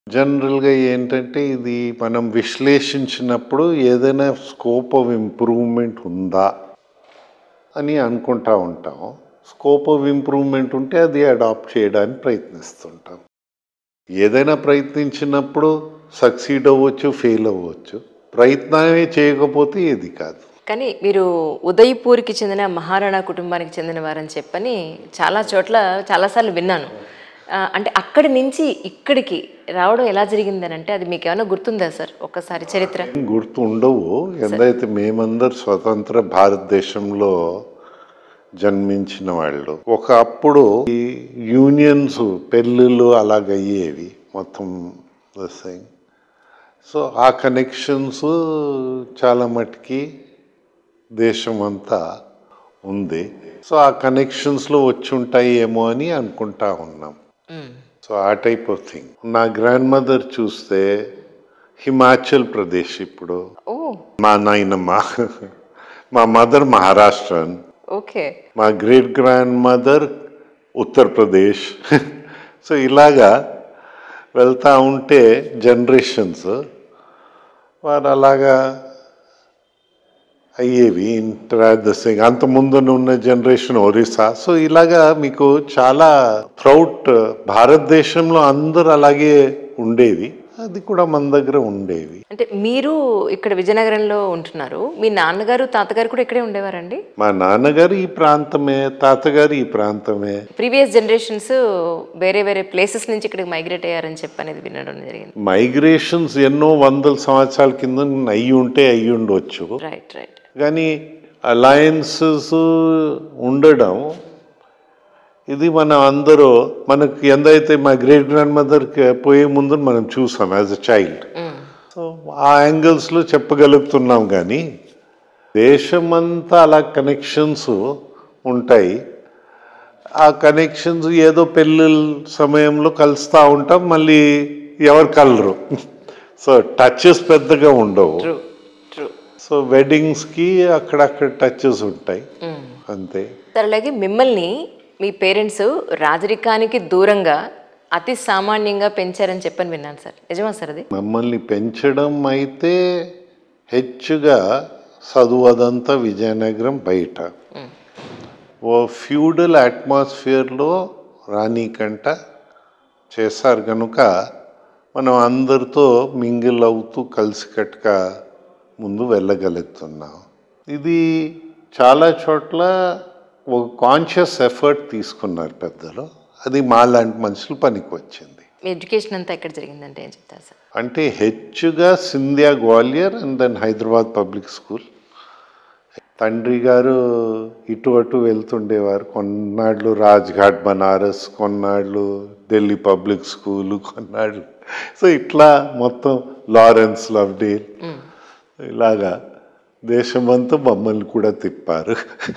జనరల్గా ఏంటంటే ఇది మనం విశ్లేషించినప్పుడు ఏదైనా స్కోప్ ఆఫ్ ఇంప్రూవ్మెంట్ ఉందా అని అనుకుంటా ఉంటాం స్కోప్ ఆఫ్ ఇంప్రూవ్మెంట్ ఉంటే అది అడాప్ట్ చేయడానికి ప్రయత్నిస్తుంటాం ఏదైనా ప్రయత్నించినప్పుడు సక్సీడ్ అవ్వచ్చు ఫెయిల్ అవ్వచ్చు ప్రయత్నమే చేయకపోతే ఏది కాదు కానీ మీరు ఉదయ్పూర్కి చెందిన మహారాణా కుటుంబానికి చెందిన వారని చెప్పని చాలా చోట్ల చాలాసార్లు విన్నాను ఆ, అంటే అక్కడి నుంచి ఇక్కడికి రావడం ఎలా జరిగిందని అంటే అది మీకు ఏమైనా గుర్తుందా సార్ ఒక్కసారి చరిత్ర గుర్తు ఉండవు ఎందైతే మేమందరు స్వతంత్ర భారతదేశంలో జన్మించిన వాళ్ళు ఒకప్పుడు ఈ యూనియన్స్ పెళ్ళిళ్ళు అలాగయ్యేవి మొత్తం థింగ్ సో ఆ కనెక్షన్స్ చాలా మటుకి దేశం అంతా ఉంది సో ఆ కనెక్షన్స్లో వచ్చి ఉంటాయి ఏమో అని అనుకుంటా ఉన్నాం మ్మ్. సో ఆ టైప్ ఆఫ్ థింగ్ నా గ్రాండ్ మదర్ చూస్తే హిమాచల్ ప్రదేశ్ ఇప్పుడు ఓ మా నాయనమ్మ మా మదర్ మహారాష్ట్రన్ ఓకే మా great grand mother Uttar Pradesh so ఇలాగా వెళ్తా ఉంటే జనరేషన్స్ వారు అలాగా అయ్యేవి ఇంట్రాదసింగ్ అంత ముందు ఉన్న జనరేషన్ ఒరిస్సా సో ఇలాగా మీకు చాలా థ్రౌట్ భారతదేశంలో అందరు అలాగే ఉండేవి అది కూడా మన దగ్గర ఉండేవి అంటే మీరు ఇక్కడ విజయనగరంలో ఉంటున్నారు మీ నాన్నగారు తాతగారు కూడా ఇక్కడే ఉండేవారండి మా నాన్నగారు ఈ ప్రాంతమే తాతగారు ఈ ప్రాంతమే ప్రీవియస్ జనరేషన్స్ వేరే వేరే ప్లేసెస్ నుంచి ఇక్కడికి మైగ్రేట్ అయ్యారని చెప్పి అనేది వినడం జరిగింది మైగ్రేషన్స్ ఎన్నో వందల సంవత్సరాల కింద అయ్యి ఉంటే అయ్యి ఉండొచ్చు రైట్ రైట్ కానీ అలయన్సెస్ ఉండడం ఇది మనం అందరూ మనకు ఎందైతే మా గ్రేట్ గ్రాండ్ మదర్కి పోయే ముందు మనం చూసాం యాజ్ అ చైల్డ్ సో ఆ యాంగిల్స్లో చెప్పగలుగుతున్నాం కానీ దేశమంతా అలా కనెక్షన్స్ ఉంటాయి ఆ కనెక్షన్స్ ఏదో పెళ్ళిళ్ళ సమయంలో కలుస్తూ ఉంటాం మళ్ళీ ఎవరు కలరు సో టచెస్ పెద్దగా ఉండవు ట్రూ ట్రూ సో వెడ్డింగ్స్కి అక్కడక్కడ టచెస్ ఉంటాయి అంతే సార్ అలాగే మిమ్మల్ని మీ పేరెంట్స్ రాజరికానికి దూరంగా అతి సామాన్యంగా పెంచారని చెప్పని విన్నాను సార్ నిజమా సార్ అది మమ్మల్ని పెంచడం అయితే హెచ్చుగా చదువు అదంతా విజయనగరం బయట ఓ ఫ్యూడల్ అట్మాస్ఫియర్లో రానీకంట చేశారు కనుక మనం అందరితో మింగిల్ అవుతూ కలిసికట్టుగా ముందు వెళ్ళగలుగుతున్నాం ఇది చాలా చోట్ల ఒక కాన్షియస్ ఎఫర్ట్ తీసుకున్నారు పెద్దలు అది మాలాంటి మనుషులు పనికి వచ్చింది మీ ఎడ్యుకేషన్ అంతా ఎక్కడ జరిగిందంటే ఏం చెప్తారు సార్ అంటే హెచ్చుగా Scindia Gwalior and then Hyderabad public school తండ్రి గారు ఇటు అటు వెళ్తుండేవారు కొన్నాళ్ళు రాజ్ఘాట్ బనారస్ కొన్నాళ్ళు ఢిల్లీ పబ్లిక్ స్కూలు కొన్నాళ్ళు సో ఇట్లా మొత్తం లారెన్స్ లవ్డేల్ ఇలాగా దేశమంతా మమ్మల్ని కూడా తిప్పారు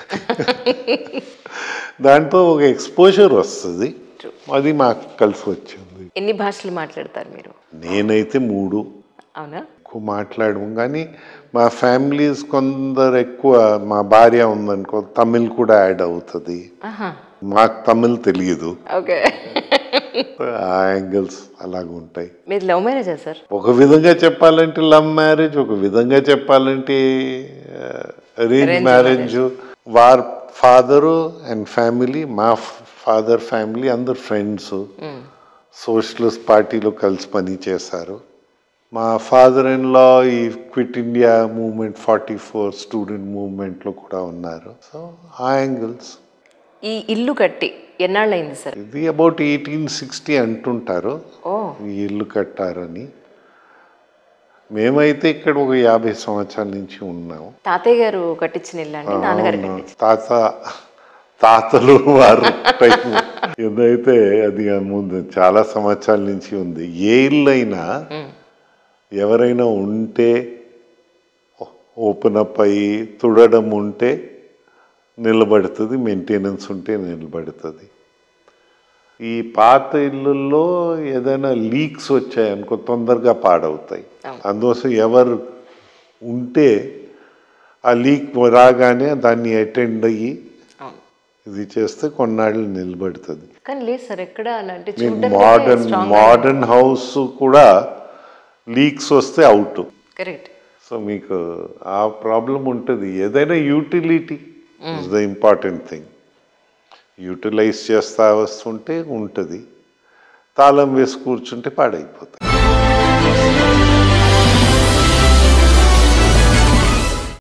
దాంతో ఒక ఎక్స్పోజర్ వస్తుంది అది మాకు కలిసి వచ్చింది ఎన్ని భాషలు మాట్లాడతారు మీరు నేనైతే మూడు అవునా ఎక్కువ మాట్లాడము కానీ మా ఫ్యామిలీస్ కొందరు ఎక్కువ మా భార్య ఉందనుకో తమిళ్ కూడా యాడ్ అవుతుంది ఆహా మాకు తమిళ్ తెలియదు ఓకే ఆ యాంగిల్స్ అలాగుంటాయి మీది లవ్ మ్యారేజా సార్ ఒక విధంగా చెప్పాలంటే లవ్ మ్యారేజ్ ఒక విధంగా చెప్పాలంటే అరేంజ్ మ్యారేజ్ వార్ ఫాదరు అండ్ ఫ్యామిలీ మా ఫాదర్ ఫ్యామిలీ అందరు ఫ్రెండ్స్ సోషలిస్ట్ పార్టీలో కలిసి పని చేశారు మా ఫాదర్ ఇన్ లా ఈ quit India movement forty four student మూవ్మెంట్లో కూడా ఉన్నారు సో ఆ యాంగిల్స్ ఈ ఇల్లు కట్టి ఎన్నాళ్ళైంది సార్ ఇది అబౌట్ ఎయిటీన్ సిక్స్టీ అంటుంటారు ఓ ఈ ఇల్లు కట్టారని మేమైతే ఇక్కడ ఒక యాభై సంవత్సరాల నుంచి ఉన్నాం తాతయ్య గారు కట్టించిన ఇల్లు అండి నాన్నగారు అవును. కట్టించిన తాత తాతలు వారు టైపు ఏదైతే అది ముందు చాలా సంవత్సరాల నుంచి ఉంది ఏ ఇల్లు అయినా ఎవరైనా ఉంటే ఓపెన్ అప్ అయ్యి తుడడం ఉంటే నిలబడుతుంది మెయింటెనెన్స్ ఉంటే నిలబడుతుంది ఈ పాత ఇళ్ళల్లో ఏదైనా లీక్స్ వచ్చాయనుకో తొందరగా పాడవుతాయి అందుకోసం ఎవరు ఉంటే ఆ లీక్ రాగానే దాన్ని అటెండ్ అయ్యి అవును ఇది చేస్తే కొన్నాళ్ళు నిలబడుతుంది కానీ లేదు సార్ ఎక్కడ అంటే మీకు మోడర్న్ మోడర్న్ హౌస్ కూడా లీక్స్ వస్తే అవుట్ కరెక్ట్ సో మీకు ఆ ప్రాబ్లం ఉంటుంది ఏదైనా utility is the important thing utilize చేస్తా వస్తుంటే ఉంటుంది తాళం వేసి కూర్చుంటే పాడైపోతుంది